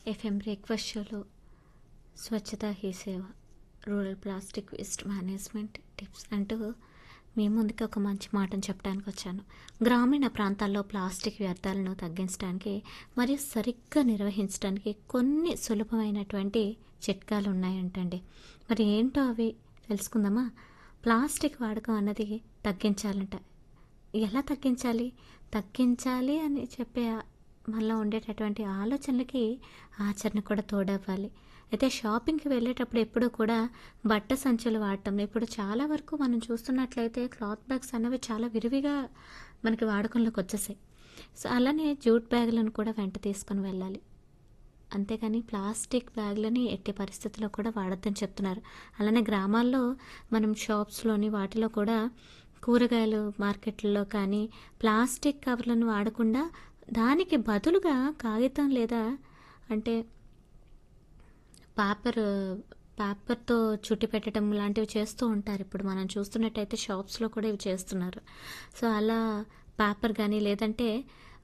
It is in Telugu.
ఎఫ్ఎం బ్రేక్ఫాస్ట్ షోలో Swachhata Hi Seva rural plastic waste management tips అంటూ మీ ముందుకి ఒక మంచి మాటను చెప్పడానికి వచ్చాను గ్రామీణ ప్రాంతాల్లో ప్లాస్టిక్ వ్యర్థాలను తగ్గించడానికి మరియు సరిగ్గా నిర్వహించడానికి కొన్ని సులభమైనటువంటి చిట్కాలు ఉన్నాయంటండి మరి ఏంటో అవి తెలుసుకుందామా ప్లాస్టిక్ వాడకం అన్నది తగ్గించాలంట ఎలా తగ్గించాలి తగ్గించాలి అని చెప్పే మనలో ఉండేటటువంటి ఆలోచనలకి ఆచరణ కూడా తోడవ్వాలి అయితే షాపింగ్కి వెళ్ళేటప్పుడు ఎప్పుడూ కూడా బట్ట సంచులు వాడటం ఇప్పుడు చాలా వరకు మనం చూస్తున్నట్లయితే క్లాత్ బ్యాగ్స్ అనేవి చాలా విరివిగా మనకి వాడకంలోకి వచ్చేసాయి సో అలానే జూట్ బ్యాగులను కూడా వెంట తీసుకొని వెళ్ళాలి అంతేగాని ప్లాస్టిక్ బ్యాగులని ఎట్టి పరిస్థితుల్లో కూడా వాడొద్దని చెప్తున్నారు అలానే గ్రామాల్లో మనం షాప్స్లోని వాటిలో కూడా కూరగాయలు మార్కెట్లలో కానీ ప్లాస్టిక్ కవర్లను వాడకుండా దానికి బదులుగా కాగితం లేదా అంటే పేపర్ పేపర్తో చుట్టి పెట్టడం లాంటివి చేస్తూ ఉంటారు ఇప్పుడు మనం చూస్తున్నట్టయితే షాప్స్లో కూడా ఇవి చేస్తున్నారు సో అలా పేపర్ కానీ లేదంటే